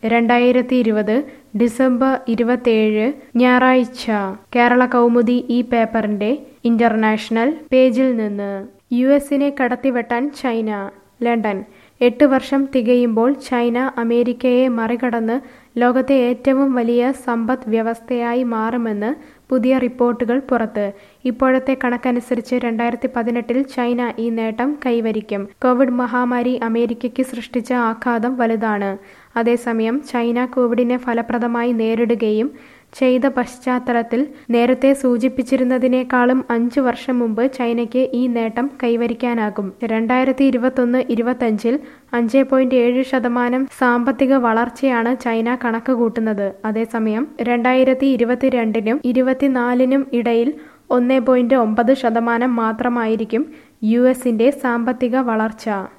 രണ്ടായിരത്തി ഇരുപത് ഡിസംബർ ഇരുപത്തേഴ് ഞായറാഴ്ച കേരള കൗമുദി ഈ പേപ്പറിന്റെ ഇന്റർനാഷണൽ പേജിൽ നിന്ന് യു എസിനെ കടത്തിവെട്ടാൻ ചൈന ലണ്ടൻ എട്ട് വർഷം തികയുമ്പോൾ ചൈന അമേരിക്കയെ മറികടന്ന് ലോകത്തെ ഏറ്റവും വലിയ സമ്പദ് വ്യവസ്ഥയായി മാറുമെന്ന് പുതിയ റിപ്പോർട്ടുകൾ പുറത്ത് ഇപ്പോഴത്തെ കണക്കനുസരിച്ച് രണ്ടായിരത്തി പതിനെട്ടിൽ ചൈന ഈ നേട്ടം കൈവരിക്കും കോവിഡ് മഹാമാരി അമേരിക്കയ്ക്ക് സൃഷ്ടിച്ച ആഘാതം വലുതാണ് അതേസമയം ചൈന കോവിഡിനെ ഫലപ്രദമായി നേരിടുകയും ചെയ്ത പശ്ചാത്തലത്തിൽ നേരത്തെ സൂചിപ്പിച്ചിരുന്നതിനേക്കാളും അഞ്ചു വർഷം മുമ്പ് ചൈനയ്ക്ക് ഈ നേട്ടം കൈവരിക്കാനാകും രണ്ടായിരത്തി ഇരുപത്തൊന്ന് ഇരുപത്തഞ്ചിൽ അഞ്ച് പോയിന്റ് ഏഴ് ശതമാനം സാമ്പത്തിക വളർച്ചയാണ് ചൈന കണക്ക് കൂട്ടുന്നത് അതേസമയം രണ്ടായിരത്തി ഇരുപത്തിരണ്ടിനും ഇരുപത്തിനാലിനും ഇടയിൽ ഒന്ന് പോയിന്റ് ഒമ്പത് ശതമാനം മാത്രമായിരിക്കും യു എസിന്റെ സാമ്പത്തിക വളർച്ച